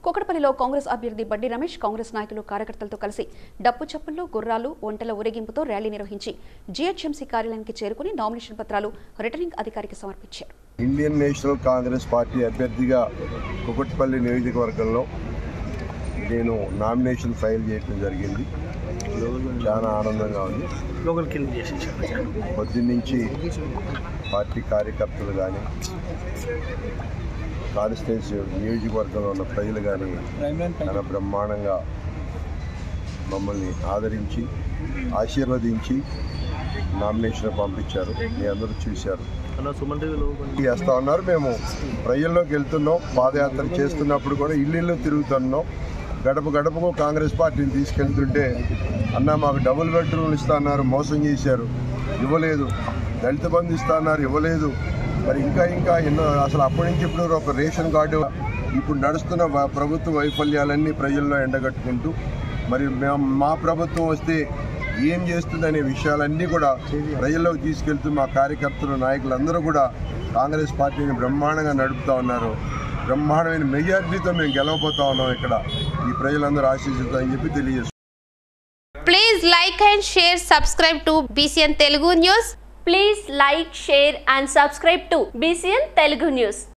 కుకటపల్లిలో కాంగ్రెస్ అభ్యర్థి బండి రమేష్ కాంగ్రెస్ నాయకులు కార్యకర్తలతో కలిసి డప్పు చప్పుల్లో గుర్రాలు ఒంటల ఊరేగింపుతో ర్యాలీ నిర్వహించి జీహెచ్ఎంసీ కార్యాలయానికి చేరుకుని నామినేషన్ పత్రాలు రిటర్నింగ్ అధికారికి సమర్పించారు ఇండియన్ నేషనల్ కాంగ్రెస్ పార్టీ అభ్యర్థిగా కుకట్పల్లి నియోజకవర్గంలో నేను నామినేషన్ ఫైల్ చేయడం జరిగింది చాలా ఆనందంగా ఉంది లోకల్ కింద చేసేసారు పొద్దున్నుంచి పార్టీ కార్యకర్తలు కానీ కాన్స్టిట్యున్సీ నియోజకవర్గంలో ఉన్న ప్రజలు కానీ చాలా బ్రహ్మాండంగా మమ్మల్ని ఆదరించి ఆశీర్వదించి నామినేషన్ పంపించారు మీ అందరూ చూశారు అలా సుమన్ టీవీ లోకల్ చేస్తా ఉన్నారు మేము ప్రజల్లోకి వెళ్తున్నాం పాదయాత్ర చేస్తున్నప్పుడు కూడా ఇల్లు ఇల్లు తిరుగుతున్నాం గడప గడపకు కాంగ్రెస్ పార్టీని తీసుకెళ్తుంటే అన్న మాకు డబుల్ బెడ్రూమ్లు ఇస్తా అన్నారు మోసం చేశారు ఇవ్వలేదు దళిత బంధు ఇస్తా అన్నారు ఇవ్వలేదు మరి ఇంకా ఇంకా ఎన్నో అసలు అప్పటి నుంచి ఇప్పుడు ఒక రేషన్ కార్డు ఇప్పుడు నడుస్తున్న వ- ప్రభుత్వ వైఫల్యాలన్నీ ప్రజల్లో ఎండగట్టుకుంటూ మరి మేము మా ప్రభుత్వం వస్తే ఏం చేస్తుందనే విషయాలన్నీ కూడా ప్రజల్లోకి తీసుకెళ్తూ మా కార్యకర్తలు నాయకులందరూ కూడా కాంగ్రెస్ పార్టీని బ్రహ్మాండంగా నడుపుతా ఉన్నారు బ్రహ్మాండమైన మెజార్టీతో మేము గెలవబోతా ఉన్నాం ఇక్కడ ఈ ప్రజలందరూ ఆశీస్సుతారని చెప్పి తెలియజేస్తున్నాం Please like and share, subscribe to BCN Telugu News. Please like, share and subscribe to BCN Telugu News.